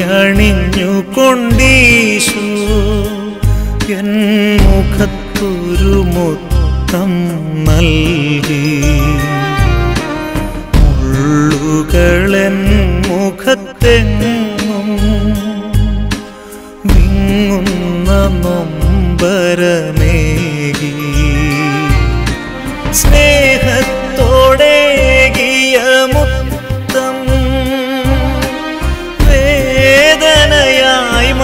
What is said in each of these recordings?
മുൾമുടിയണിഞ്ഞു കൊണ്ടീശു N മുഖത്തൊരു മുത്തം നൽകി മുള്ളുകളെൻ മുഖത്തെങ്ങും വിങ്ങുന്ന നൊമ്പരമേകി സ്നേഹത്തോടേകിയ മുത്തം വേദനയായി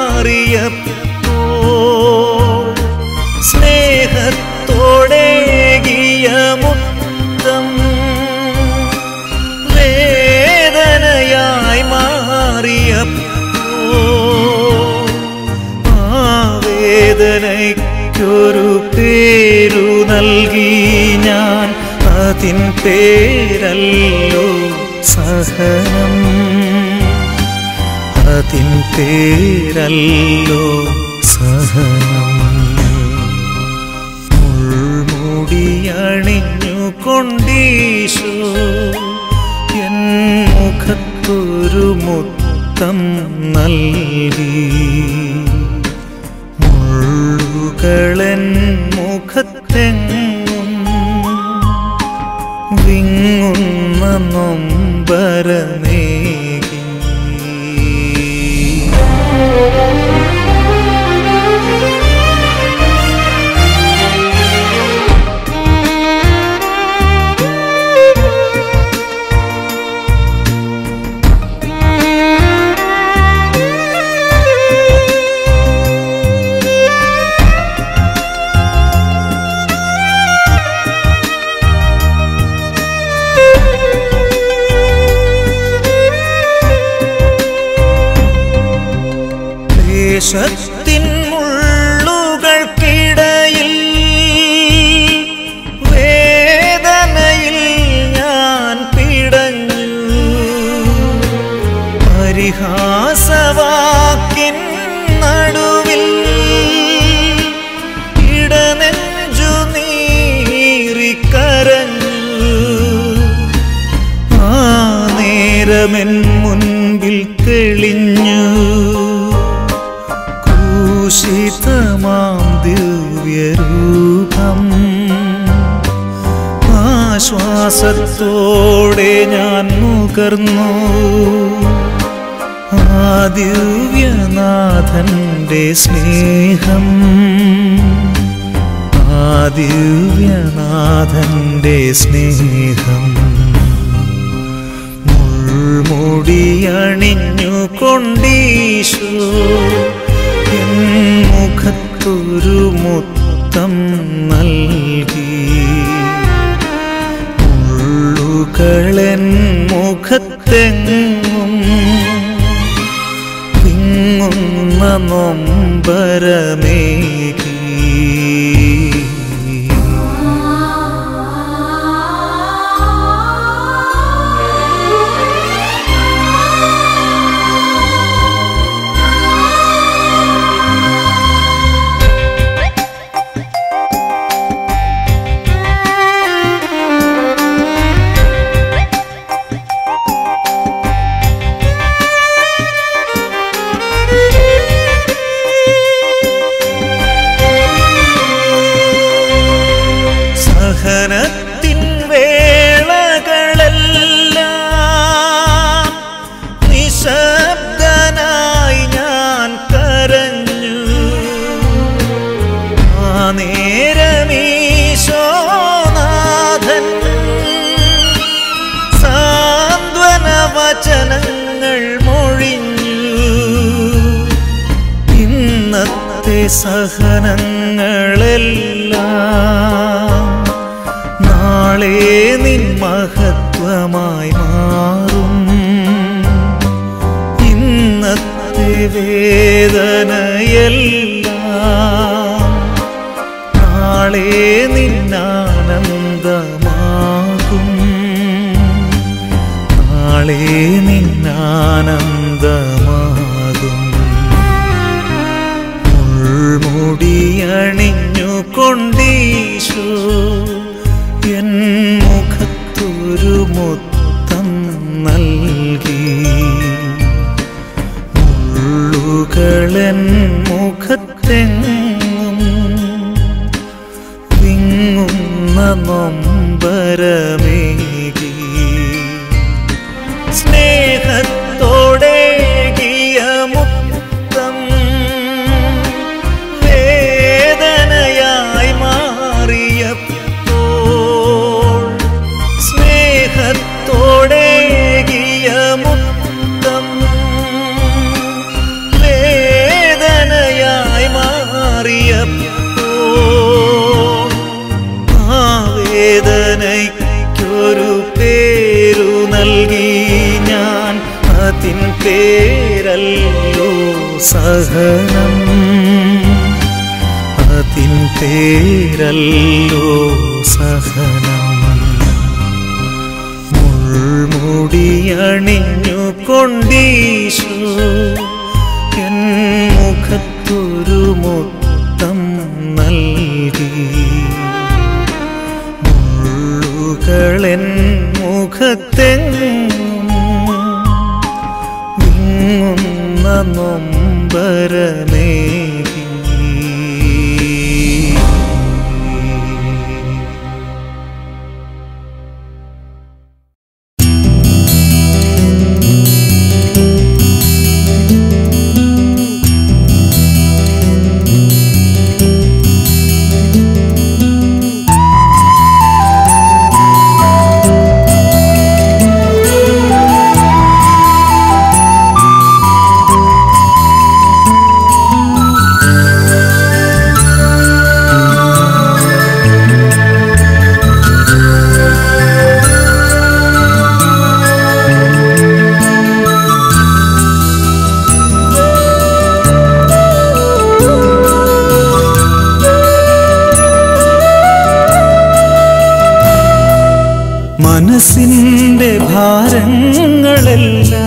മാറിയപ്പോൾ സ്നേഹത്തോടേകിയ മുത്തം വേദനയായി മാറിയപ്പോൾ ആ വേദനയ്ക്കൊരു പേരു നൽകി ഞാൻ അതിൻ പേരല്ലോ സഹനം അതിൻ പേരല്ലോ സഹനം മുൾമുടിയണിഞ്ഞു കൊണ്ടീശോ എൻ മുഖത്തൊരു മുത്തം നൽകി മുള്ളുകളെൻ മുഖത്തെങ്ങും വിങ്ങുന്ന നൊമ്പരമേകി ദേശത്തിൻ മുള്ളുകൾക്കിടയിൽ വേദനയിൽ ഞാൻ പിടഞ്ഞു പരിഹാസവാക്കിൻ നടുവിൽ ഇടനെഞ്ചു നീറിക്കരഞ്ഞു ആ നേരമെൻ മുൻപിൽ തെളിഞ്ഞു ക്രൂശിതമാം ദിവ്യരൂപം ആശ്വാസത്തോടെ ഞാൻ നുകർന്നു ആ ദിവ്യനാഥന്റെ സ്നേഹം ആ ദിവ്യനാഥന്റെ സ്നേഹം മുൾമുടിയണിഞ്ഞു കൊണ്ടീശോ എൻ മുഖത്തൊരു മുത്തം നൽകി മുള്ളുകളെൻ മുഖത്തെങ്ങും വിങ്ങുന്ന നൊമ്പരമേകി സഹനത്തിൻ വേളകളെല്ലാം നിശബ്ദനായി ഞാൻ കരഞ്ഞു ആ നേരമീശോനാഥൻ സാന്ത്വന വചനങ്ങൾ മൊഴിഞ്ഞു ഇന്നത്തെ സഹനങ്ങളെല്ലാം നാളെ നിൻ മഹത്വമായി മാറും ഇന്നത്തെ വേദനയെല്ലാം നാളെ നിന്നാനന്ദമാകും നാളെ നിന്നാനന്ദമാകും മുൾമുടിയണിഞ്ഞു കൊണ്ടീശോ എൻ മുഖത്തൊരു മുത്തം നൽകി അതിൻ പേരല്ലോ സഹനം അതിൻ പേരല്ലോ സഹനം മുൾമുടിയണിഞ്ഞു കൊണ്ടീശു എൻ മുഖത്തൊരു മുത്തം നൽകി മുള്ളുകളെൻ മുഖത്തെങ്ങും വിങ്ങുന്ന നൊമ്പരമേകി മനസ്സിൻ്റെ ഭാരങ്ങളെല്ലാം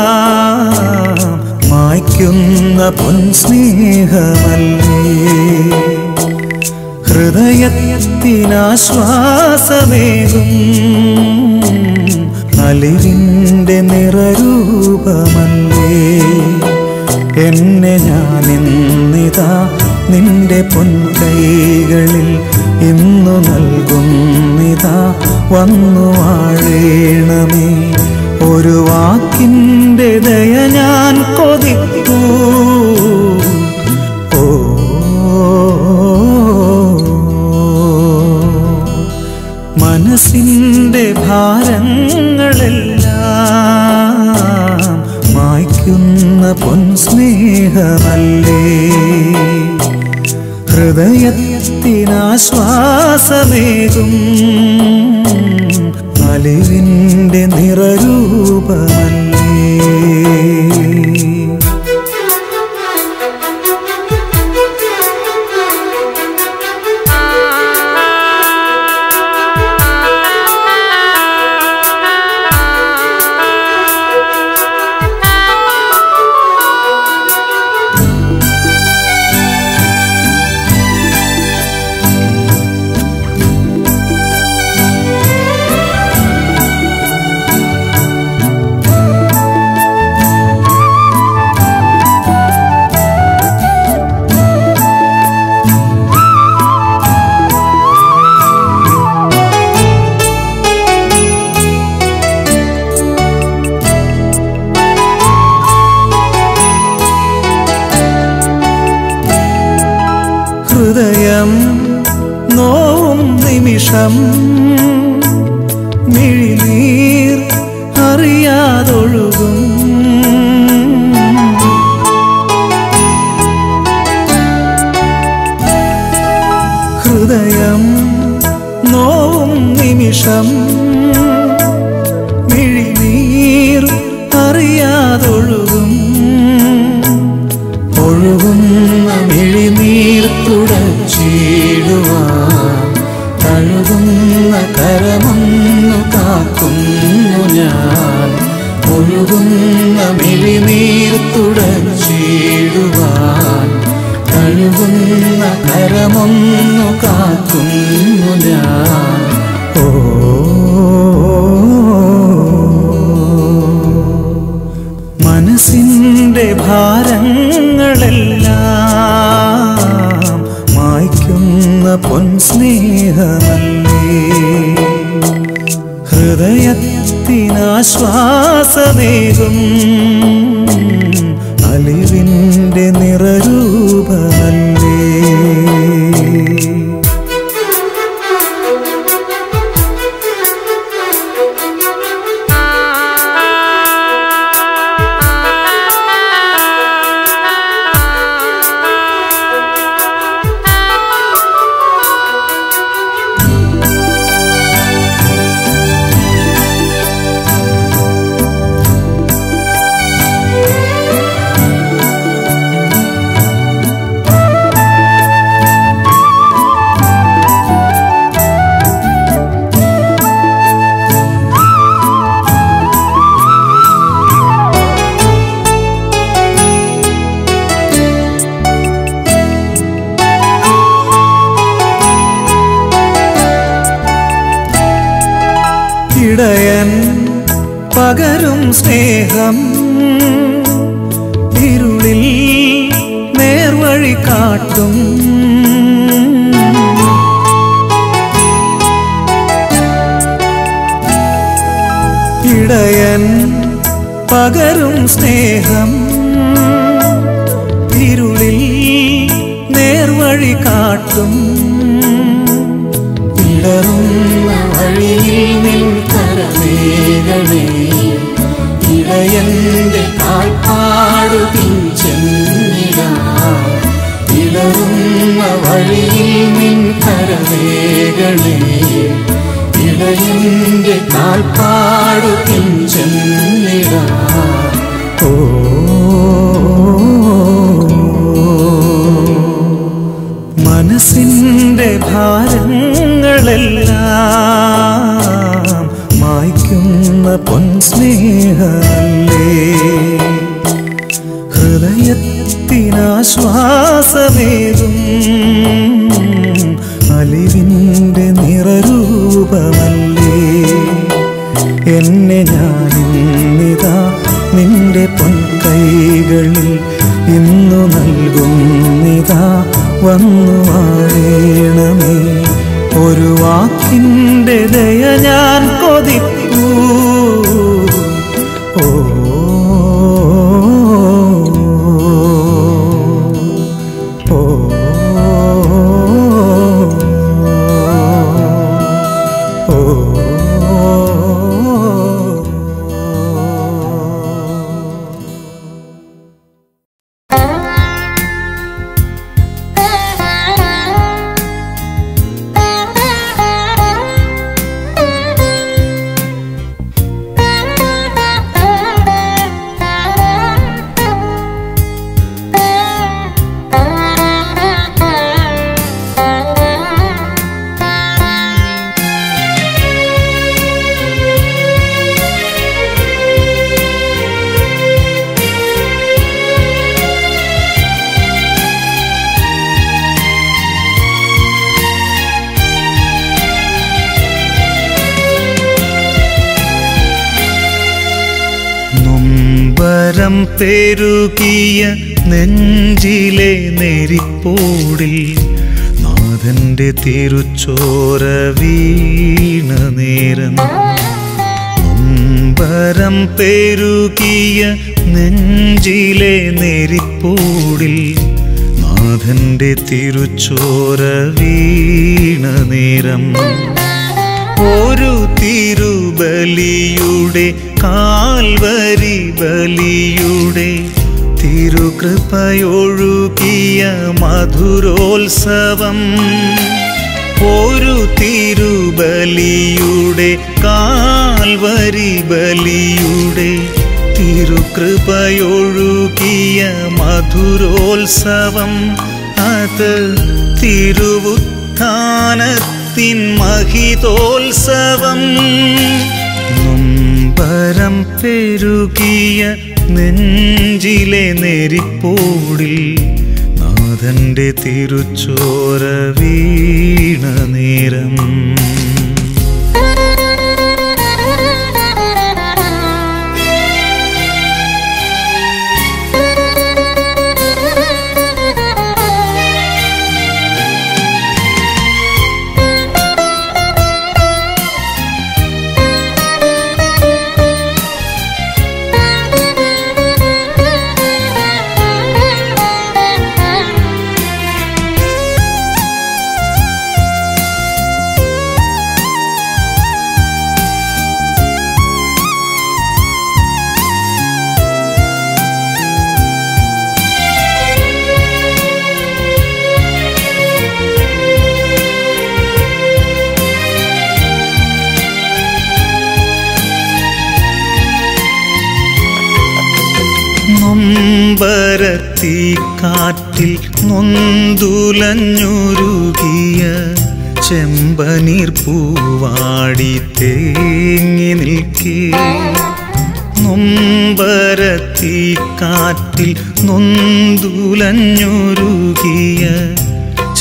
മായ്ക്കുന്ന പൊൻസ്നേഹമല്ലേ ഹൃദയത്തിനാശ്വാസമേകും അലിവിൻ്റെ നിറരൂപമല്ലേ എന്നെ ഞാനിന്നിതാ നിന്റെ പൊൻകൈകളിൽ ഇന്നു നൽകുന്നിതാ വന്നു വാഴേണമേ ഒരു വാക്കിൻ്റെ ദയ ഞാൻ കൊതിക്കൂ ഓ മനസ്സിൻ്റെ ഭാരങ്ങളെല്ലാം മായ്ക്കുന്ന പൊൻസ്നേഹമല്ലേ ഹൃദയത്തിനാശ്വാസമേകും അലിവിൻ്റെ നിറരൂപമല്ലേ ഹൃദയം നോവും നിമിഷം മിഴിനീർ അറിയാതൊഴുകും ഹൃദയം നോവും നിമിഷം മിഴിനീർ അറിയാതൊഴുകും ഒഴുകുന്ന മിഴിനീർ തുടച്ചിടുവാൻ കഴുകുന്ന കരമൊന്നു കാക്കുന്നു ഞാൻ ഒഴുകുന്ന മിഴിനീർ തുടച്ചിടുവാൻ കഴുകുന്ന കരമൊന്നു കാക്കുന്നു ഞാൻ ഓ മനസ്സിൻ്റെ ഭാരങ്ങളെല്ലാം മായ്ക്കുന്ന പൊൻസ്നേഹമല്ലേ ഹൃദയത്തിനാശ്വാസമേകും അലിവിൻ്റെ നിറരൂപമല്ലേ ഇടയൻ പകരും സ്നേഹം ഇരുളിൽ നേർവഴി കാട്ടും ഇടയൻ പകരും സ്നേഹം ഇരുളിൽ നേർവഴി കാട്ടും ഇടറുന്ന വഴിയിൽ നിൽക്കരമേകണേ ഇടയന്റെ കാൽപ്പാടു പിഞ്ചെന്നിട ഇടറുന്ന വഴിയിൽ നിൻകരമേകണേ ഇടയന്റെ കാൽപ്പാടു പിഞ്ചെന്നിട ഓ മനസ്സിൻ്റെ ഭാരങ്ങളെല്ലാം മായ്ക്കുന്ന പൊൻസ്നേഹമല്ലേ ഹൃദയത്തിനാശ്വാസമേകും അലിവിൻ്റെ നിറരൂപമല്ലേ എന്നെ ഞാനിന്നിതാ നിന്റെ പൊൻകൈകളിൽ ഇന്നു നൽകുന്നിതാ വന്നു വാഴേണമേ ഒരു വാക്കിൻ്റെ ദയ ഞാൻ കൊതിപ്പൂ ഓ ഓ നൊമ്പരം പെരുകിയ നെഞ്ചിലെ നെരിപ്പോടിൽ നാഥന്റെ തിരുച്ചോര വീണ നേരം നൊമ്പരം പെരുകിയ നെഞ്ചിലെ നെരിപ്പോടിൽ നാഥന്റെ തിരുച്ചോര വീണ നേരം ഒരു തിരുബലിയുടെ കാൽവരി ബലിയുടെ തിരുകൃപയൊഴുകിയ മധുരോത്സവം ഒരു തിരുബലിയുടെ കാൽവരി ബലിയുടെ തിരുകൃപയൊഴുകിയ മധുരോത്സവം അത് തിരുവുത്ഥാനത്തിൻ മഹിതോത്സവം നൊമ്പരം പെരുകിയ നെഞ്ചിലെ നെരിപ്പോടിൽ നാഥന്റെ തിരുച്ചോര വീണ നേരം നൊമ്പരത്തി കാറ്റിൽ നൊന്തുലഞ്ഞുരുകിയ ചെമ്പനീർ പൂവാടി തേങ്ങി നിൽക്കേ നൊമ്പരത്തി കാറ്റിൽ നൊന്തുലഞ്ഞുരുകിയ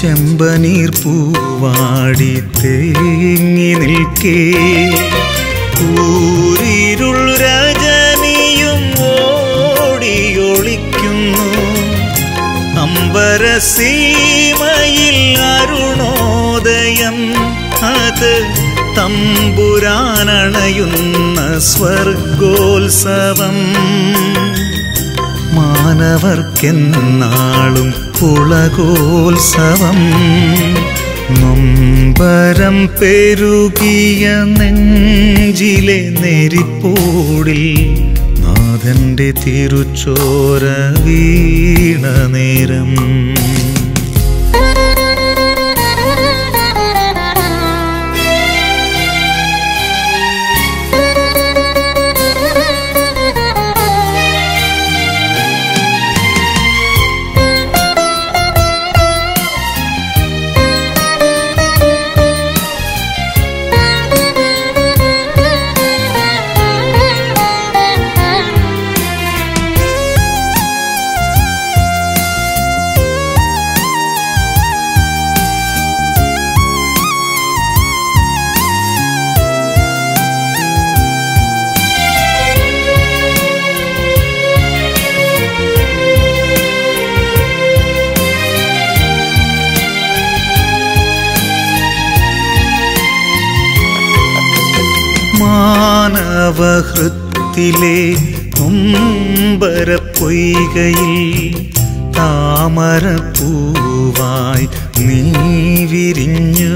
ചെമ്പനീർ പൂവാടി തേങ്ങി നിൽക്കേ കൂരിരുൾ രജനിയും ഓടിയൊളിക്കുന്നു അമ്പരസീമയിൽ അരുണോദയം അത് തമ്പുരാനണയുന്ന സ്വർഗോത്സവം മാനവർക്കെന്നാളും പുളകോത്സവം നൊമ്പരം പെരുകിയ നെഞ്ചിലെ നെരിപ്പോടിൽ നാഥന്റെ തിരുച്ചോര വീണ നേരം മാനവഹൃത്തിലെ നൊമ്പര പൊയ്കയിൽ താമരപ്പൂവായി നീ വിരിഞ്ഞു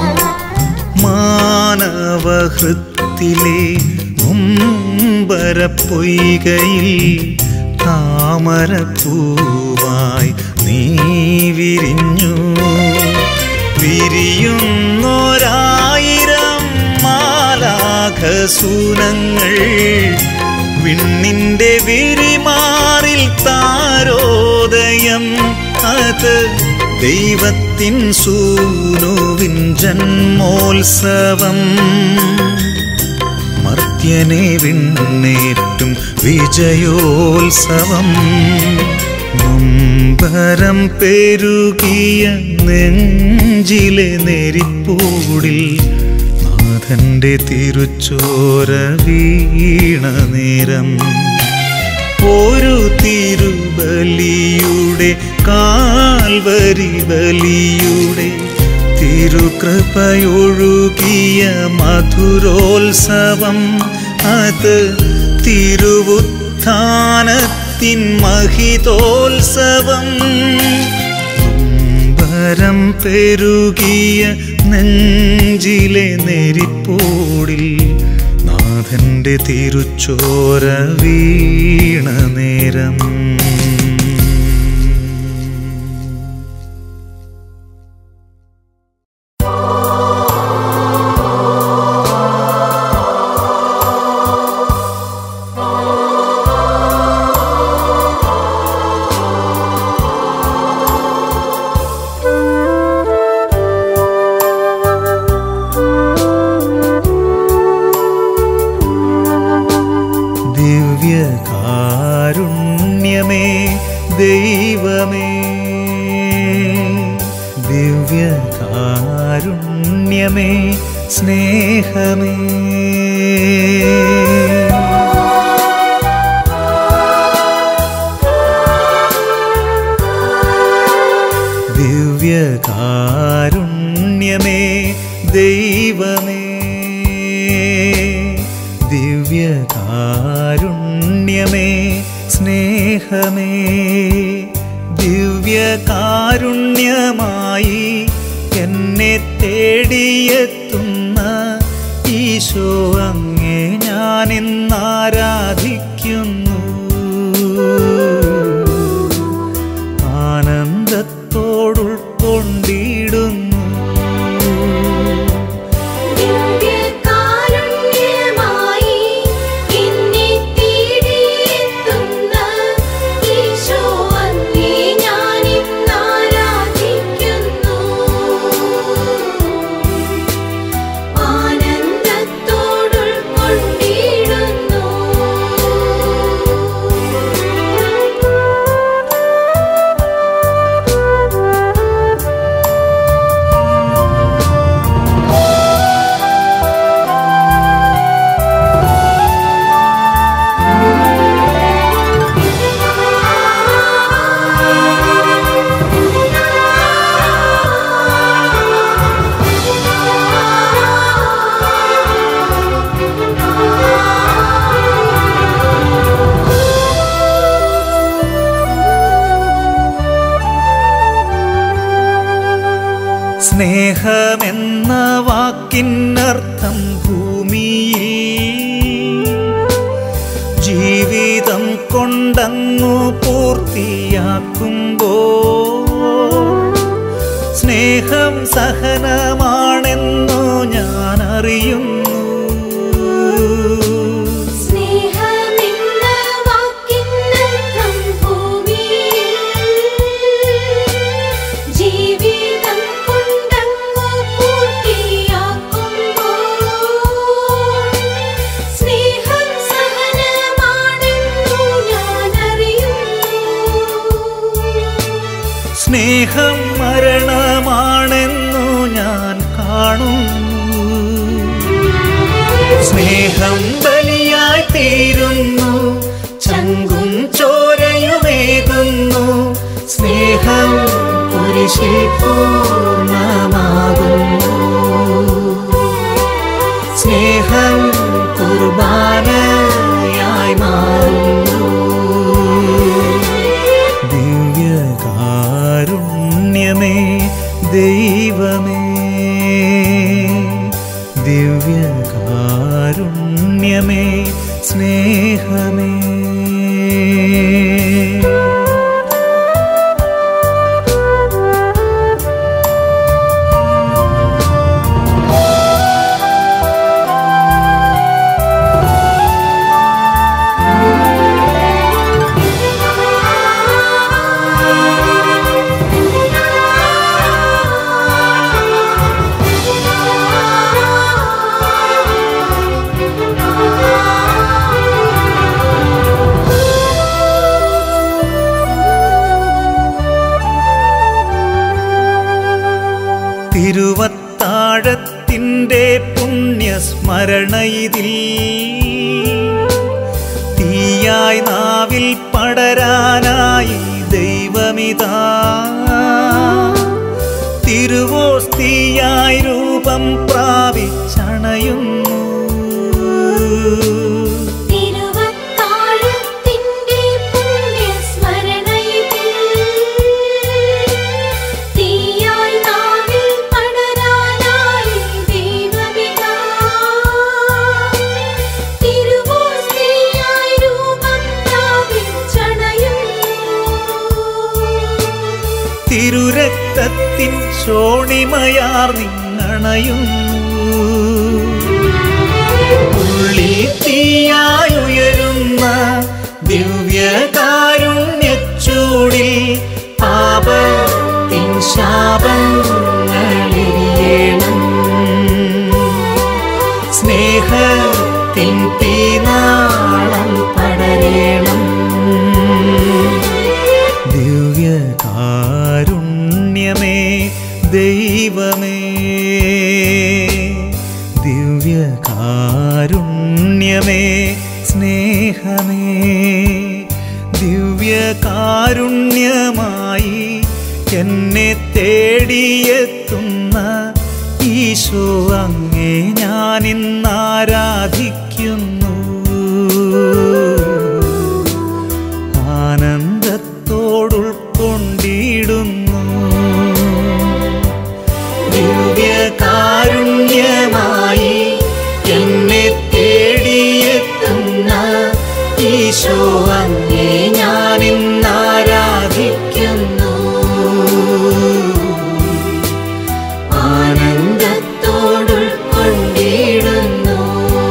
മാനവഹൃത്തിലെ നൊമ്പര പൊയ്കയിൽ താമരപ്പൂവായി നീ വിരിഞ്ഞു വിരിയുന്നോരായിരം മാലാഖസൂനങ്ങൾ വിണ്ണിന്റെ വിരിമാറിൽ താരോദയം അത് ദൈവത്തിൻ സൂനുവിൻ ജന്മോത്സവം മർത്യനെ വിണ്ണേറ്റും വിജയോത്സവം നൊമ്പരം പെരുകിയ നെഞ്ചിലെ നെരിപ്പൂടിൽ നാഥന്റെ തിരുച്ചോര വീണ നേരം ഒരു തിരുബലിയുടെ കാൽവരി ബലിയുടെ തിരുകൃപയൊഴുകിയ മധുരോത്സവം അത് തിരുവുത്ഥാനത്തിൻ മഹിതോത്സവം നൊമ്പരം പെരുകിയ നെഞ്ചിലെ നെരിപ്പോടിൽ നാഥന്റെ തിരുച്ചോര വീണ നേരം ദിവ്യകാരുണ്യമേ ദൈവമേ ദിവ്യകാരുണ്യമേ സ്നേഹമേ ദിവ്യകാരുണ്യമേ ദൈവമേ ദിവ്യകാരുണ്യമേ സ്നേഹമേ ദിവ്യകാരുണ്യമായി എന്നെ തേടിയെത്തുന്ന ഈശോ അങ്ങേ ഞാൻ ഇന്നാരാധിക്കുന്നു ആനന്ദത്തോടുൾക്കൊണ്ടിടുന്നു ദിവ്യകാരുണ്യമായി എന്നെ തേടിയെത്തുന്ന ഈശോ അങ്ങേ ഞാൻ ഇന്നാരാധിക്കുന്നു ആനന്ദത്തോടുൾക്കൊണ്ടിടുന്നു സ്നേഹമെന്ന വാക്കിനർത്ഥം ഭൂമിയിൽ ജീവിതം കൊണ്ടങ്ങു പൂർത്തിയാക്കുമ്പോ സ്നേഹം സഹനമാണെന്നു ഞാൻ അറിയുന്നു സ്നേഹമെന്ന വാക്കിനർത്ഥം ഭൂമിയിൽ ജീവിതം കൊണ്ടങ്ങു പൂർത്തിയാക്കുമ്പോൾ സ്നേഹം സഹനമാണെന്നു ഞാൻ അറിയുന്നു സ്നേഹം മരണമാണെന്നു ഞാൻ കാണുന്നു സ്നേഹം ബലിയായി തീരുന്നു ചങ്കും ചോരയുമേകുന്നു സ്നേഹം കുരിശിൽ പൂർണ്ണമാകുന്നു സ്നേഹം കുർബാനയായി മാറുന്നു ദിവ്യകാരുണ്യമേ ദൈവമേ ദിവ്യകാരുണ്യമേ സ്നേഹമേ തിരുവത്താഴത്തിൻ്റെ പുണ്യസ്മരണയിതിൽ തീയായി നാവിൽ പടരാനായി ദൈവമിതാ തിരുവോസ്തിയായി രൂപം പ്രാപിച്ചണയുന്നു തിരുവത്താഴത്തിൻ്റെ പുണ്യസ്മരണയിതിൽ തീയായി നാവിൽ പടരാനായി ദൈവപിതാ തിരുവോസ്തിയായി രൂപം പ്രാപിച്ചണയുന്നു തിരുരക്തത്തിൻ ശോണിമയാർ നിന്നണയുന്നു ഉള്ളിൽ തീയായുയരുന്ന ദിവ്യകാരുണ്യച്ചൂടിൽ പാപത്തിൻ ശാപങ്ങളിയേണം സ്നേഹത്തിൻ തീനാളം പടരേണം ദിവ്യകാരുണ്യമേ ദൈവമേ ദിവ്യകാരുണ്യമേ സ്നേഹമേ ദിവ്യകാരുണ്യമായി എന്നെ തേടിയെത്തുന്ന ഈശോ അങ്ങേ ഞാൻ ഇന്നാരാധിക്കുന്നു ആനന്ദത്തോടുൾക്കൊണ്ടിടുന്നു ദിവ്യകാരുണ്യമായി എന്നെ തേടിയെത്തുന്ന ഈശോ അങ്ങേ ഞാൻ ഇന്നാരാധിക്കുന്നു ആനന്ദത്തോടുൾക്കൊണ്ടിടുന്നു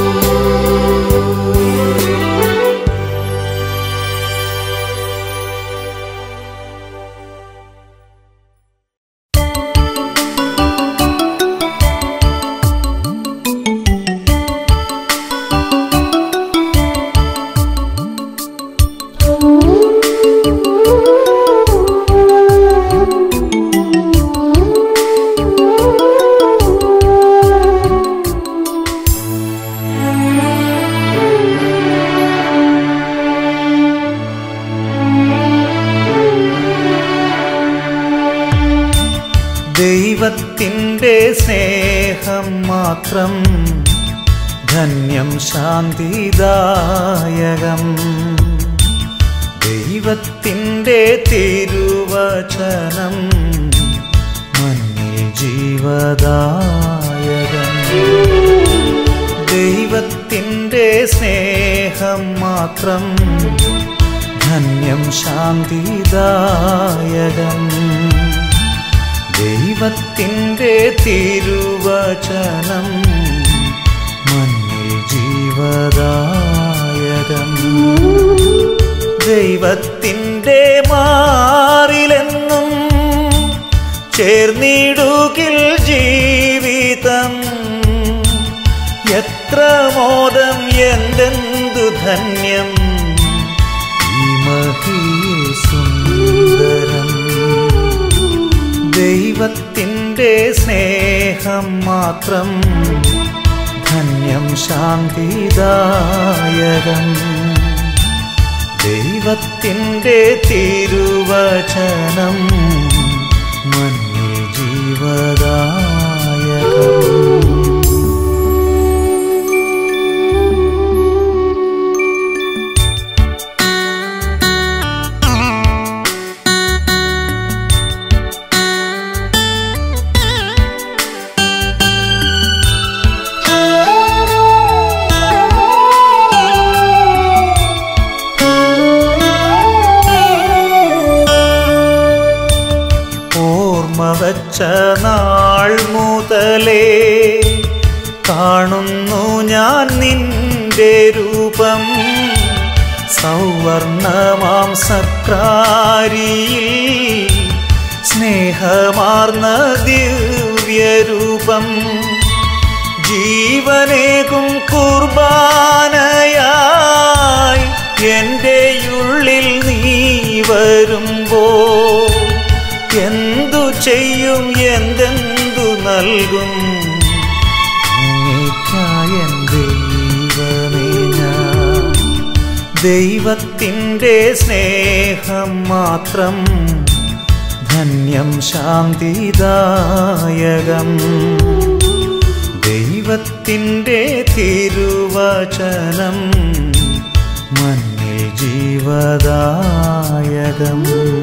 ദൈവത്തിൻ്റെ സ്നേഹം മാത്രം ധന്യം ശാന്തിദായകം ദൈവത്തിൻ്റെ തിരുവചനം മണ്ണിൽ ജീവദായകൻ ദൈവത്തിൻ്റെ സ്നേഹം മാത്രം ധന്യം ശാന്തിദായകൻ ദൈവത്തിൻ്റെ തിരുവചനം മണ്ണിൽ ജീവദായകം ദൈവത്തിൻ്റെ മാറിലെന്നും ചേർന്നിടുകിൽ ജീവിതം എത്ര മോദം എന്തെന്തു ധന്യം ഈ മഹിയിൽ സുന്ദരം ദൈവത്തിൻ്റെ സ്നേഹം മാത്രം ധന്യം ശാന്തിദായകം ദൈവത്തിൻ്റെ തിരുവചനം മണ്ണിൽ ജീവദായകം ഓർമ്മ വച്ച നാൾ മുതലേ കാണുന്നു ഞാൻ നിന്റെ രൂപം സൗവർണമാം സക്രാരിയിൽ സ്നേഹമാർന്ന ദിവ്യരൂപം ജീവനേകും കുർബാനയായി എൻ്റെ ഉള്ളിൽ നീ വരുമ്പോ എന്തു ചെയ്യും എന്തെന്തു നൽകും അങ്ങേയ്ക്കായൻ ദൈവമേ ഞാൻ ദൈവത്തിൻ്റെ സ്നേഹം മാത്രം ധന്യം ശാന്തിദായകം ദൈവത്തിൻ്റെ തിരുവചനം മണ്ണിൽ ജീവദായകം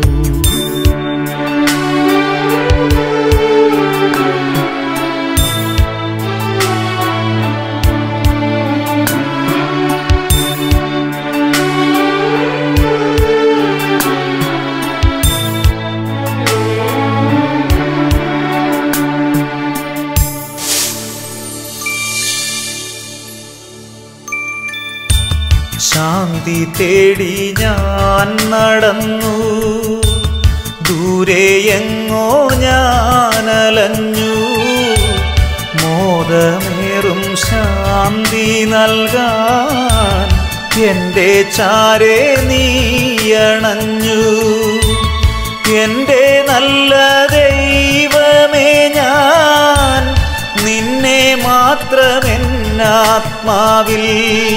ശാന്തി തേടി ഞാൻ നടന്നു ദൂരെ എങ്ങോ ഞാൻ അലഞ്ഞു മോദമേറും ശാന്തി നൽകാൻ എൻ്റെ ചാരെ നീയണഞ്ഞു എൻ്റെ നല്ല ദൈവമേ ഞാൻ നിന്നെ മാത്രമെന്നാത്മാവിൽ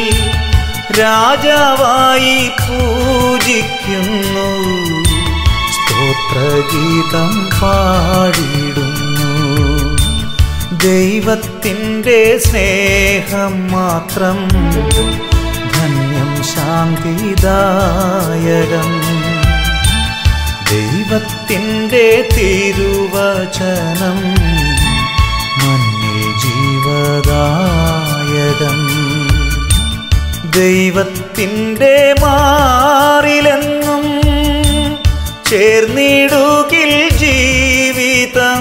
രാജാവായി പൂജിക്കുന്നു സ്തോത്രഗീതം പാടിടുന്നു ദൈവത്തിൻ്റെ സ്നേഹം മാത്രം ധന്യം ശാന്തിദായകം ദൈവത്തിൻ്റെ തിരുവചനം മണ്ണിൽ ജീവദായകം ദൈവത്തിൻ്റെ മാറിലെന്നും ചേർന്നിടുകിൽ ജീവിതം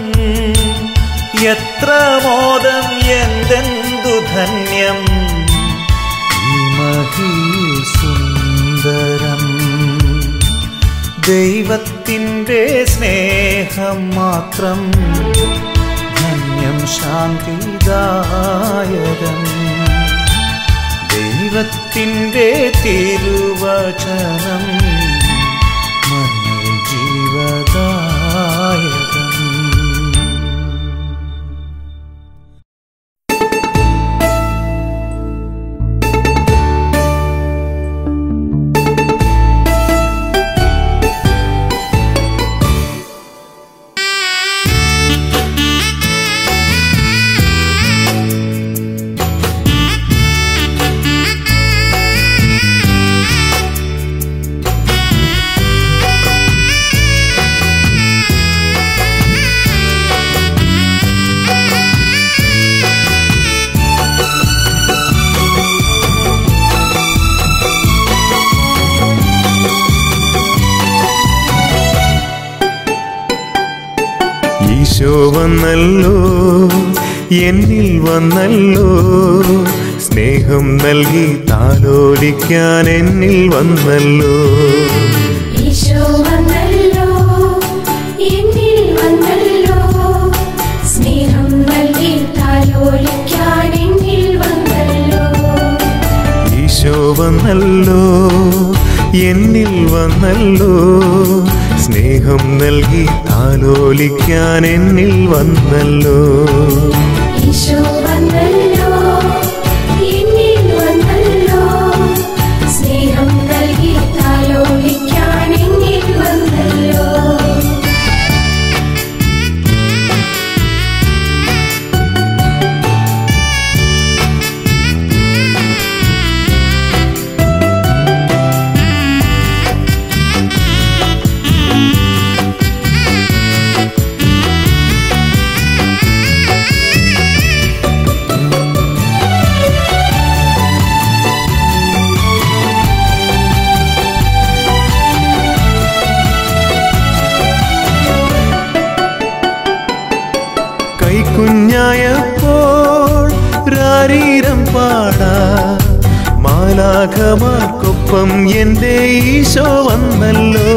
എത്ര മോദം എന്തെന്തു ധന്യം ഈ മഹിയിൽ സുന്ദരം ദൈവത്തിൻ്റെ സ്നേഹം മാത്രം ധന്യം ശാന്തിദായകം ദൈവത്തിൻ്റെ തിരുവചനം മണ്ണിൽ ജീവദായകം ഈശോ വന്നല്ലോ എന്നിൽ വന്നല്ലോ സ്നേഹം നൽകി താലോലിക്കാൻ എന്നിൽ വന്നല്ലോ ഈശോ വന്നല്ലോ എന്നിൽ വന്നല്ലോ സ്നേഹം നൽകി താലോലിക്കാൻ എന്നിൽ വന്നല്ലോ ഈശോ വന്നല്ലോ എന്നിൽ വന്നല്ലോ സ്നേഹം നൽകി താലോലിക്കാൻ എന്നിൽ വന്നല്ലോ ഈശോ വന്നല്ലോ എന്നിൽ വന്നല്ലോ സ്നേഹം നൽകി താലോലിക്കാൻ എന്നിൽ വന്നല്ലോ കൈക്കുഞ്ഞായപ്പോൾ രാരീരം പാടാ മാലാഖമാർക്കൊപ്പം എൻ്റെ ഈശോ വന്നല്ലോ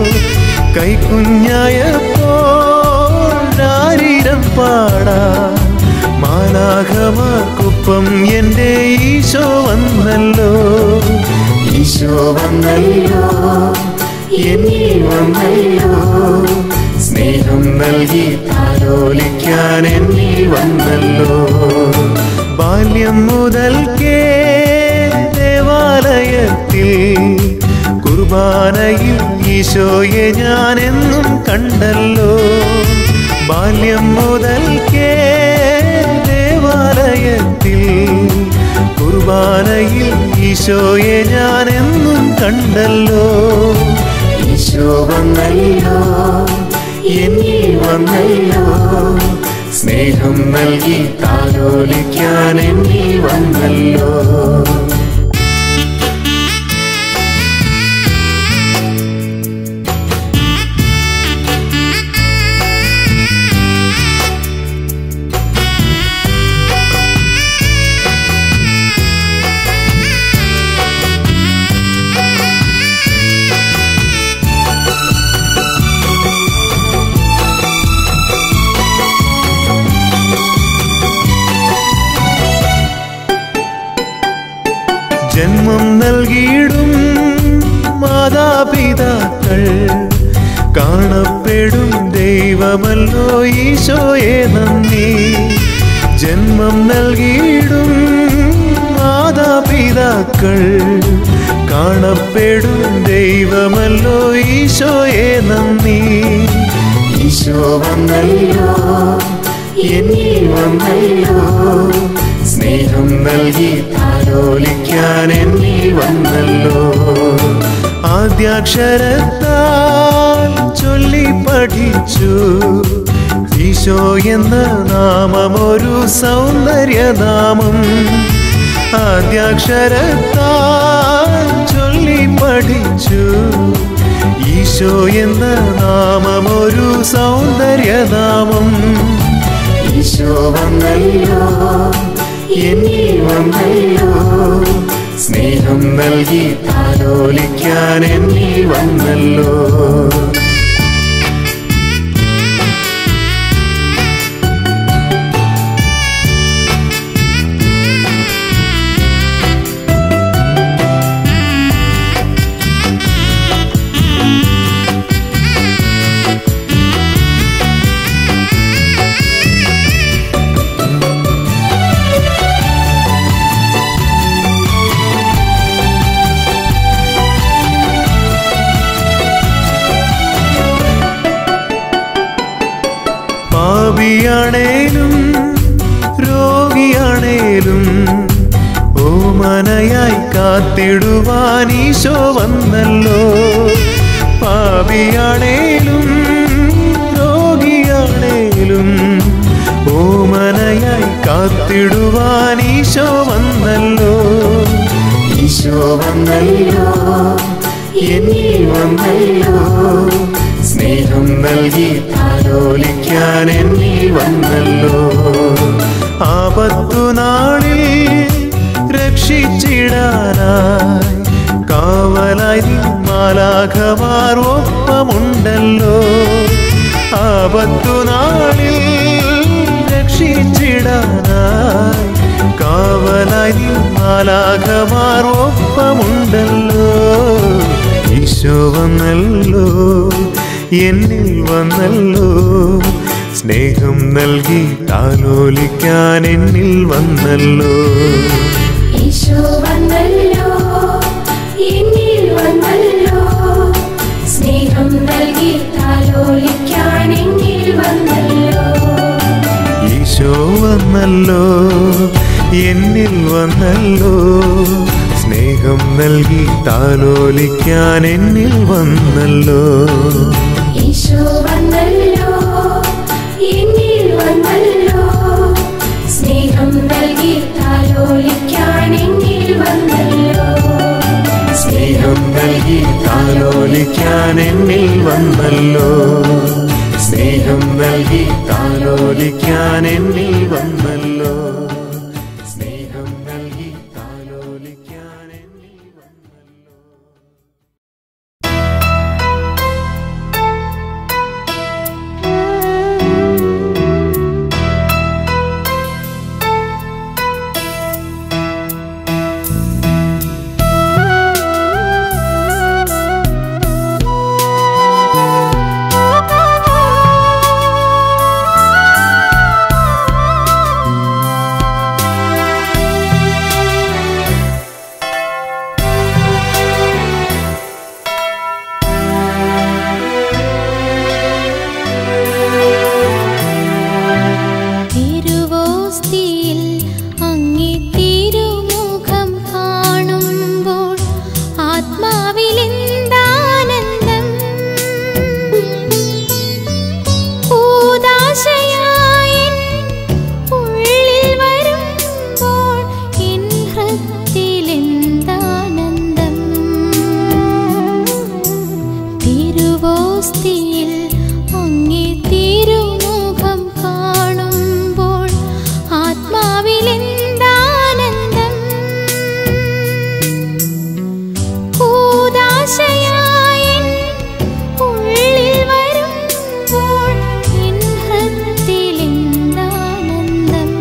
കൈക്കുഞ്ഞായപ്പോൾ രാരീരം പാടാ മാലാഖമാർക്കൊപ്പം എൻ്റെ ഈശോ വന്നല്ലോ ഈശോ വന്നല്ലോ എന്നിൽ വന്നല്ലോ സ്നേഹം നൽകി താലോലിക്കാൻ എന്നിൽ വന്നല്ലോ ബാല്യം മുതൽക്കേ ദേവാലയത്തിൽ കുർബാനയിൽ ഈശോയെ ഞാൻ എന്നും കണ്ടല്ലോ ബാല്യം മുതൽക്കേ ദേവാലയത്തിൽ കുർബാനയിൽ ഈശോയെ ഞാൻ എന്നും കണ്ടല്ലോ ഈശോ വന്നല്ലോ എന്നിൽ വന്നല്ലോ സ്നേഹം നൽകി താലോലിക്കാൻ എന്നിൽ വന്നല്ലോ ജന്മം നൽകിയിടും മാതാപിതാക്കൾ കാണപ്പെടും ദൈവമല്ലോ ഈശോയെ നന്ദി ജന്മം നൽകിയിടും മാതാപിതാക്കൾ കാണപ്പെടും ദൈവമല്ലോ ഈശോയെ നന്ദി ഈശോ വന്നല്ലോ എന്നിൽ വന്നല്ലോ സ്നേഹം നൽകി താലോലിക്കാൻ എന്നിൽ വന്നല്ലോ ആദ്യാക്ഷരത്താൽ ചൊല്ലി പഠിച്ചു ഈശോ എന്ന നാമമൊരു സൗന്ദര്യനാമം ആദ്യാക്ഷരത്താൽ ചൊല്ലി പഠിച്ചു ഈശോ എന്ന നാമമൊരു സൗന്ദര്യനാമം ഈശോ വന്നല്ലോ എന്നിൽ വന്നല്ലോ സ്നേഹം നൽകി താലോലിക്കാൻ എന്നിൽ വന്നല്ലോ പാപിയാണേലും രോഗിയാണേലും ഓമനയായി കാത്തിടുവാൻ ഈശോ വന്നല്ലോ പാപിയാണേലും രോഗിയാണേലും ഓമനയായി കാത്തിടുവാൻ ഈശോ വന്നല്ലോ ഈശോ വന്നല്ലോ എന്നിൽ വന്നല്ലോ സ്നേഹം നൽകി താലോലിക്കാൻ എന്നിൽ വന്നല്ലോ ആപത്തു നാളിൽ രക്ഷിച്ചിടാനായി കാവലായി മാലാഖമാർ ഒപ്പമുണ്ടല്ലോ ആപത്തു നാളിൽ രക്ഷിച്ചിടാനായി കാവലായി മാലാഖമാർ ഒപ്പമുണ്ടല്ലോ ഈശോ വന്നല്ലോ എന്നിൽ വന്നല്ലോ സ്നേഹം നൽകി താലോലിക്കാൻ എന്നിൽ വന്നല്ലോ ഈശോ വന്നല്ലോ എന്നിൽ വന്നല്ലോ സ്നേഹം നൽകി താലോലിക്കാൻ എന്നിൽ വന്നല്ലോ ഈശോ വന്നല്ലോ എന്നിൽ വന്നല്ലോ സ്നേഹം നൽകി താലോലിക്കാൻ എന്നിൽ വന്നല്ലോ ഈശോ വന്നല്ലോ എന്നിൽ വന്നല്ലോ സ്നേഹം നൽകി താലോലിക്കാൻ എന്നിൽ വന്നല്ലോ സ്നേഹം നൽകി താലോലിക്കാൻ എന്നിൽ വന്നല്ലോ സ്നേഹം നൽകി താലോലിക്കാൻ എന്നിൽ വന്നല്ലോ സ്നേഹം നൽകി താലോലിക്കാൻ എന്നിൽ വന്നല്ലോ തിരുവോസ്തിയിൽ അങ്ങേ തിരുമുഖം കാണുമ്പോൾ ആത്മാവിലെന്താനന്ദം കൂദാശയായൻ ഉള്ളിൽ വരുമ്പോൾ എൻ ഹൃത്തിലെന്താനന്ദം തിരുവോസ്തിയിൽ അങ്ങേ തിരുമുഖം കാണുമ്പോൾ ആത്മാവിലെന്താനന്ദം കൂദാശയായൻ ഉള്ളിൽ വരുമ്പോൾ എൻ ഹൃത്തിലെന്താനന്ദം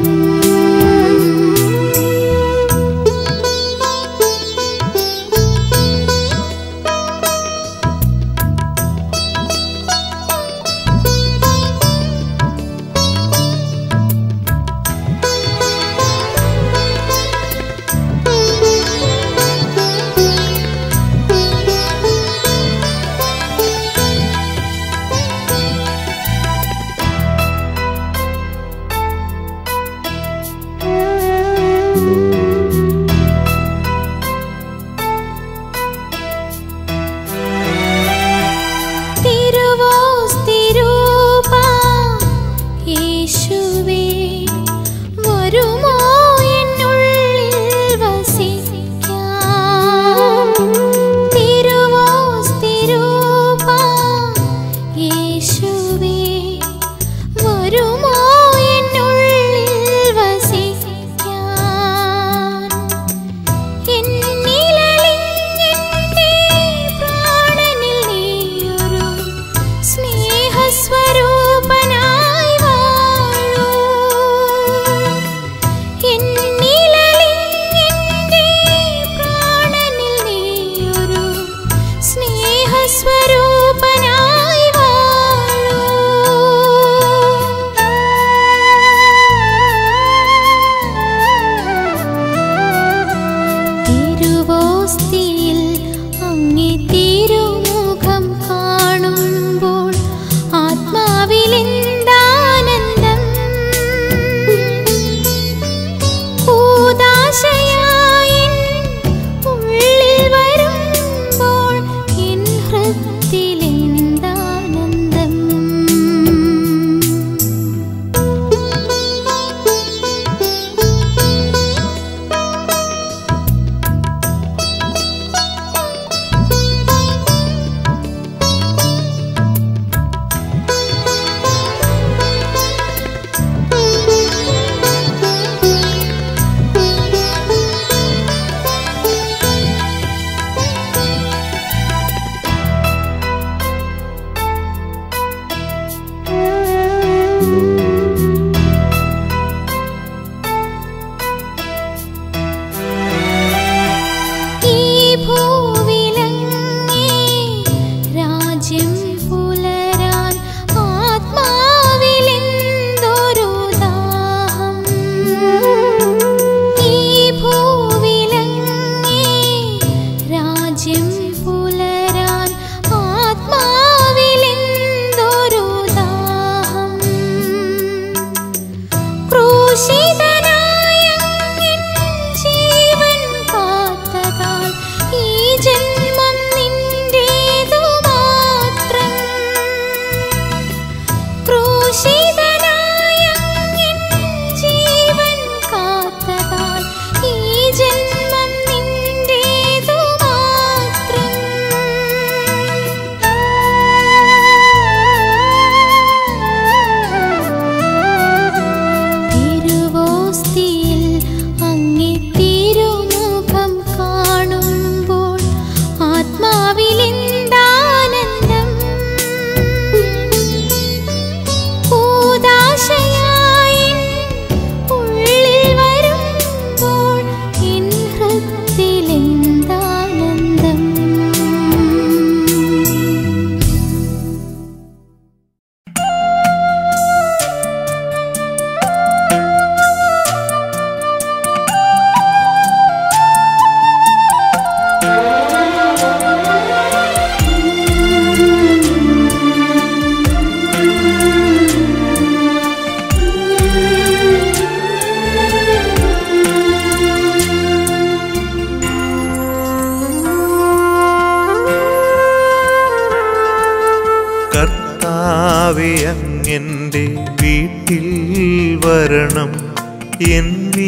കർത്താവെ അങ്ങെൻ്റെ വീട്ടിൽ വരണം എൻ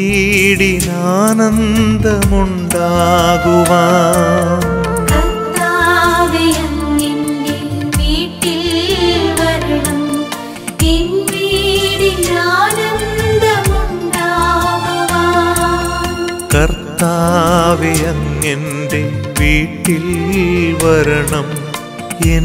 വീടിനാനന്ദമുണ്ടാകുവാൻ കർത്താവേ അങ്ങെന്റെ വീട്ടിൽ വരണം എൻ വീടിൽ ആനന്ദമുണ്ടാകുവാൻ കർത്താവെ അങ്ങെൻ്റെ വീട്ടിൽ വരണം എൻ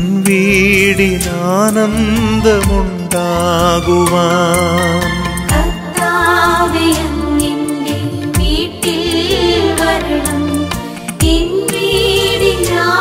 വീടിനാനന്ദമുണ്ടാകുവാൻ കർത്താവേ അങ്ങെന്റെ വീട്ടിൽ വരണം എൻ വീടിൽ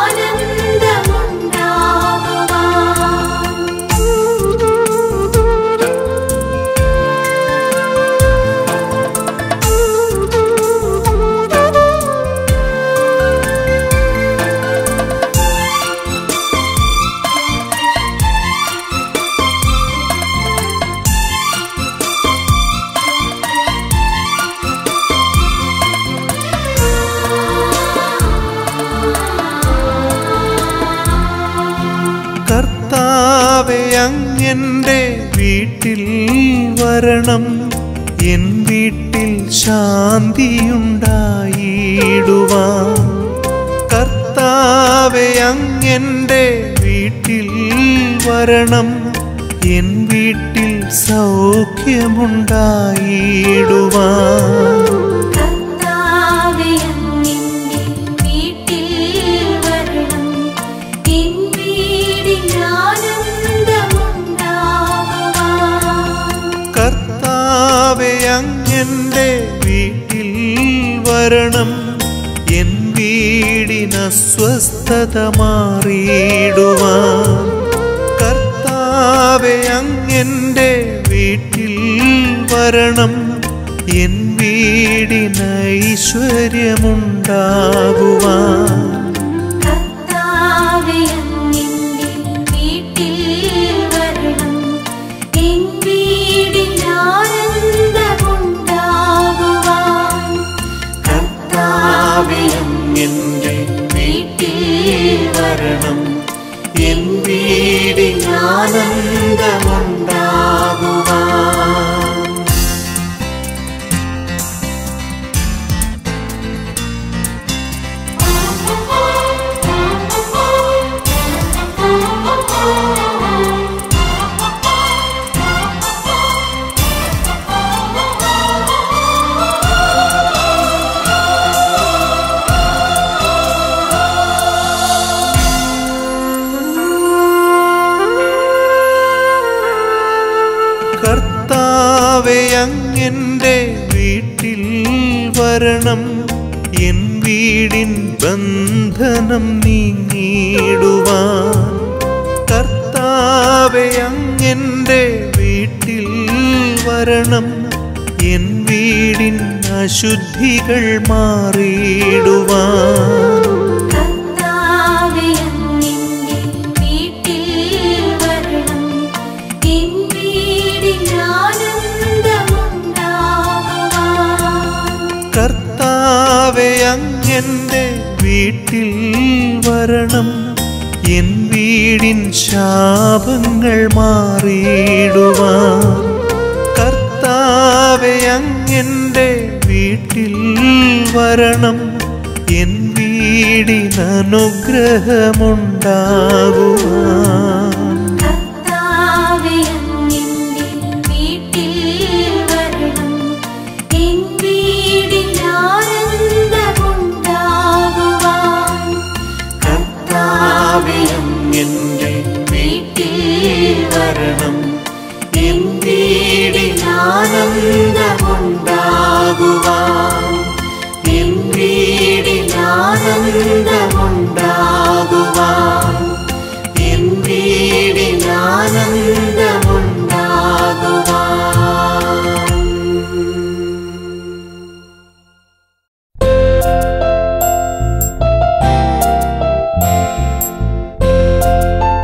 കർത്താവെ അങ്ങെൻ്റെ വീട്ടിൽ വരണം എൻ വീട്ടിൽ ശാന്തിയുണ്ടായിടുവാൻ കർത്താവെ അങ്ങെൻ്റെ വീട്ടിൽ വരണം എൻ വീട്ടിൽ സൗഖ്യമുണ്ടായിടുവാൻ കർത്താവേ അങ്ങെന്റെ വീട്ടിൽ വരണം എൻ വീടിൽ ആനന്ദമുണ്ടാകുവാൻ കർത്താവെ അങ്ങെൻ്റെ വീട്ടിൽ വരണം എൻ വീടിനസ്വസ്ഥത മാറിയിടുവാൻ കർത്താവെ അങ്ങെൻ്റെ വീട്ടിൽ വരണം എൻ വീടിനൈശ്വര്യമുണ്ടാകുവാൻ കർത്താവേ അങ്ങെന്റെ വീട്ടിൽ വരണം എൻ വീടിൽ ആനന്ദമുണ്ടാകുവാൻ കർത്താവെ അങ്ങെൻ്റെ വീട്ടിൽ വരണം എൻ വീടിനാനന്ദമുണ്ടാകുവാൻ കർത്താവെ അങ്ങെൻ്റെ വീട്ടിൽ വരണം എൻ വീടിൻ ബന്ധനം നീങ്ങിടുവാൻ കർത്താവെ അങ്ങെൻ്റെ വീട്ടിൽ വരണം എൻ വീടിൻ അശുദ്ധികൾ മാറിയിടുവാൻ കർത്താവേ അങ്ങെന്റെ വീട്ടിൽ വരണം എൻ വീടിൽ ആനന്ദമുണ്ടാകുവാൻ കർത്താവെ അങ്ങെൻ്റെ വീട്ടിൽ വരണം എൻ വീടിൻ ശാപങ്ങൾ മാറിയിടുവാൻ കർത്താവെ അങ്ങെൻ്റെ വീട്ടിൽ വരണം എൻ വീടിനനുഗ്രഹമുണ്ടാകുവാൻ കർത്താവേ അങ്ങെന്റെ വീട്ടിൽ വരണം എൻ വീടിൽ ആനന്ദമുണ്ടാകുവാൻ കർത്താവെ അങ്ങെൻ്റെ വീട്ടിൽ വരണം എൻ വീടിനാനന്ദമുണ്ടാകുവാൻ എൻ വീടിനാനന്ദമുണ്ടാകുവാൻ എൻ വീടിനാനന്ദമുണ്ടാകുവാൻ ും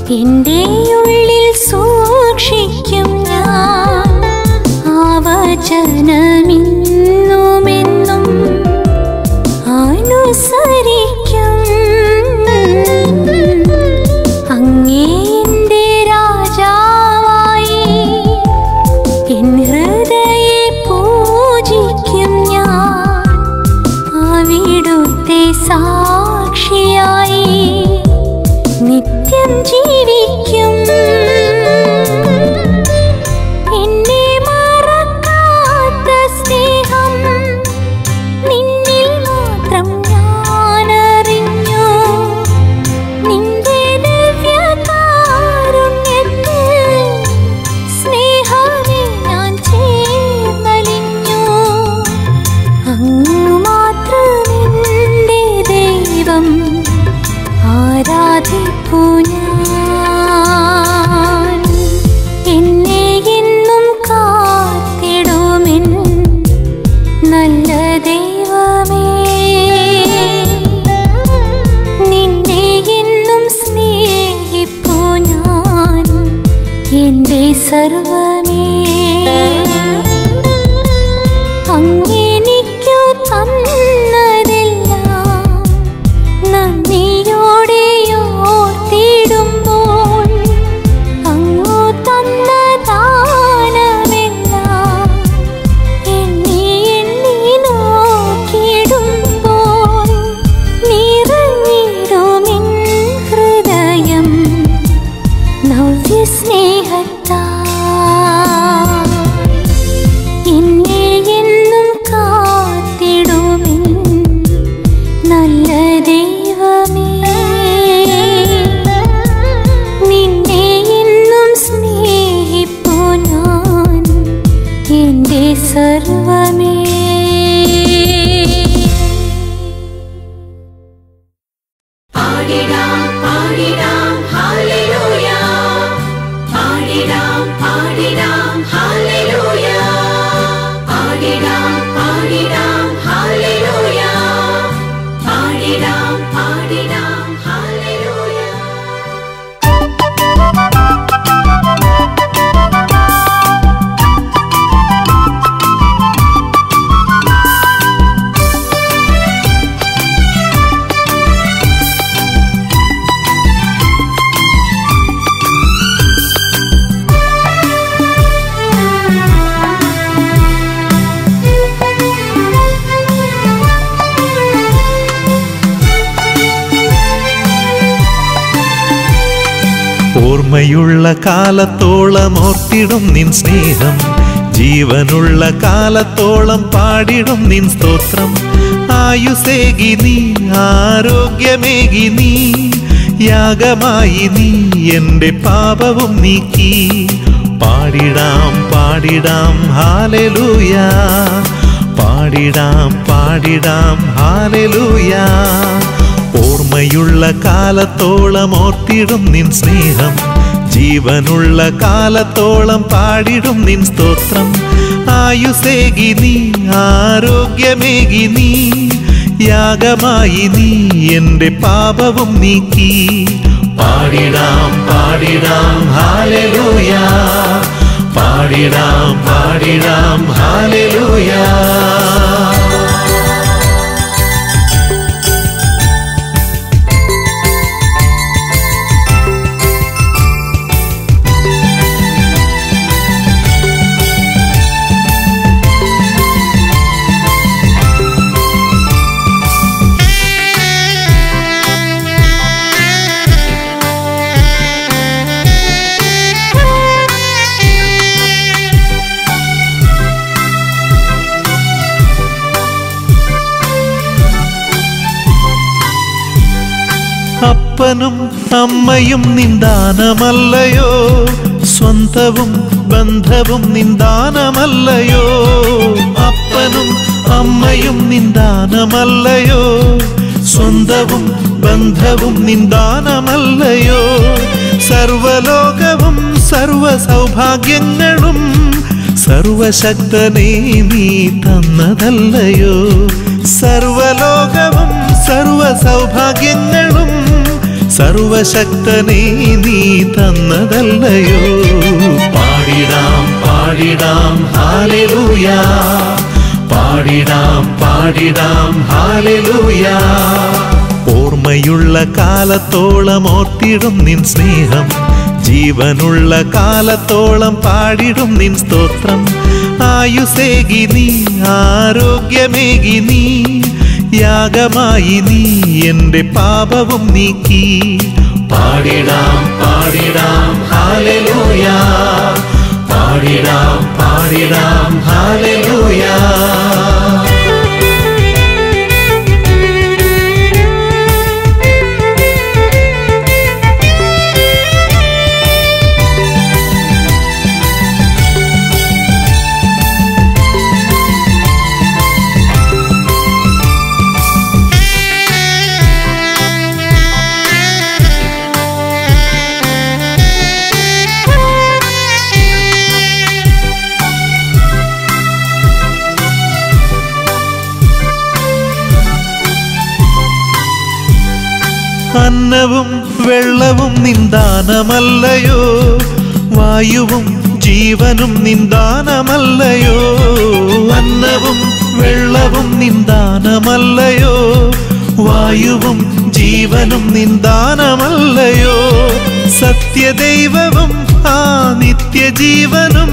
എൻ്റെ ഉള്ളിൽ സൂക്ഷിക്കും ഞാൻ ആ വചനമിന്നുമെന്നും അനുസരിക്കും അങ്ങേ എൻ്റെ രാജാവായി എൻ ഹൃദയെ പൂജിക്കും ഞാൻ അവിടുത്തെ സാക്ഷിയായി നിത്യം ജീവിക്കും എന്നെ മറക്കാത്ത സ്നേഹം നിന്നിൽ മാത്രം ഞാനറിഞ്ഞു നിന്റെ ദിവ്യകാരുണ്യത്തിൽ സ്നേഹമേ ഞാൻ ചേർന്നലിഞ്ഞു അങ്ങു മാത്രമെന്റെ ദൈവം ആരാധിപ്പു ഞാൻ എന്നെ എന്നും കാത്തിടുമെൻ നല്ല ദൈവമേ നിന്നെ എന്നും സ്നേഹിപ്പു ഞാൻ എന്റെ സർവമേ അങ്ങെനിക്കു തന്നതെല്ലാം നന്ദിയോടെ ഓർത്തിടുമ്പോൾ അങ്ങു തന്ന ദാനമെല്ലാം എണ്ണി എണ്ണി നോക്കിടുമ്പോൾ നിറഞ്ഞിടുമിൻ ഹൃദയം നവ്യസ്നേഹത്താ എന്നെ എന്നും കാത്തിടുമിൻ നല്ല ദൈവമേ നിന്നെ എന്നും സ്നേഹിപ്പു ഞാൻ എന്റെ സർവമേ പാടിടാം പാടിടാം ഹല്ലേലൂയ പാടിടാം പാടിടാം ഹല്ലേലൂയ പാടിടാം പാടിടാം ഹല്ലേലൂയ പാടിടാം പാടിടാം ഹല്ലേലൂയ ഓർമ്മയുള്ള കാലത്തോളം ഓർത്തിടും നിൻ സ്നേഹം ജീവനുള്ള കാലത്തോളം പാടിടും നിൻ സ്തോത്രം ആയുസേകി നീ ആരോഗ്യമേകി നീ യാഗമായി നീ എൻ്റെ പാപവും നീക്കി പാടിടാം പാടിടാം ഹാലലൂയ പാടിടാം പാടിടാം ഹാലലൂയ ഓർമ്മയുള്ള കാലത്തോളം ഓർത്തിടും നിൻ സ്നേഹം ജീവനുള്ള കാലത്തോളം പാടിടും നിൻ സ്തോത്രം ആയുസേകി നീ ആരോഗ്യമേകി നീ യാഗമായി നീ എൻ്റെ പാപവും നീക്കി പാടിടാം പാടിടാം ഹാലലൂയ പാടിടാം പാടിടാം ഹാലലൂയ അപ്പനും അമ്മയും നിന്ദാനമല്ലയോ സ്വന്തവും ബന്ധവും നിന്ദാനമല്ലയോ അപ്പനും അമ്മയും നിന്ദാനമല്ലയോ സ്വന്തവും ബന്ധവും നിന്ദാനമല്ലയോ സർവലോകവും സർവ സൗഭാഗ്യങ്ങളും സർവശക്തനെ നീ തന്നതല്ലയോ സർവലോകവും സർവ സൗഭാഗ്യങ്ങളും സർവശക്തനെ നീ തന്നതല്ലയോ പാടിടാം പാടിടാം ഹാലലൂയ പാടിടാം പാടിടാം ഹാലലൂയ ഓർമ്മയുള്ള കാലത്തോളം ഓർത്തിടും നിൻ സ്നേഹം ജീവനുള്ള കാലത്തോളം പാടിടും നിൻ സ്തോത്രം ആയുസേകി നീ ആരോഗ്യമേകി നീ യാഗമായി നീ എൻ്റെ പാപവും നീക്കി പാടിടാം പാടിടാം ഹാലലൂയ പാടിടാം പാടിടാം ഹാലലൂയ അന്നവും വെള്ളവും നിന്ദാനമല്ലയോ വായുവും ജീവനും നിന്ദാനമല്ലയോ അന്നവും വെള്ളവും നിന്ദാനമല്ലയോ വായുവും ജീവനും നിന്ദാനമല്ലയോ സത്യദൈവവും ആ നിത്യജീവനും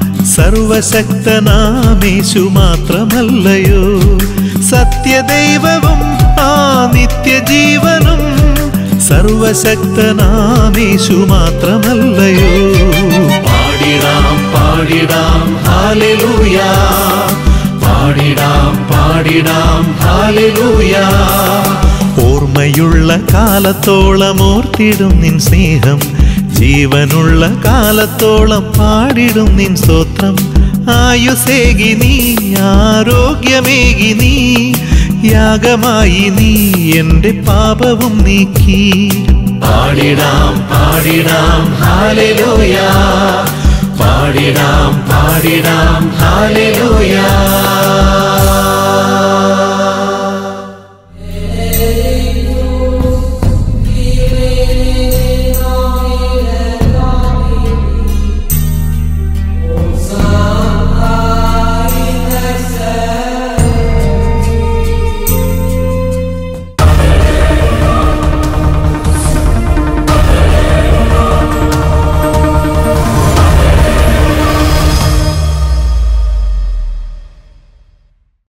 സർവശക്തനാമേശു മാത്രമല്ലയോ സത്യദൈവവും ആ നിത്യജീവനും സർവശക്തനാമേശു മാത്രമല്ലയോ പാടിടാം പാടിടാം ഹാലലൂയ പാടിടാം പാടിടാം ഹാലലൂയ ഓർമ്മയുള്ള കാലത്തോളം ഓർത്തിടും നിൻ സ്നേഹം ജീവനുള്ള കാലത്തോളം പാടിടും നിൻ സ്തോത്രം ആയുസേകി നീ ആരോഗ്യമേകി നീ യാഗമായി നീ എൻ്റെ പാപവും നീക്കി പാടിടാം പാടിടാം ഹാലലൂയ പാടിടാം പാടിടാം ഹാലലൂയ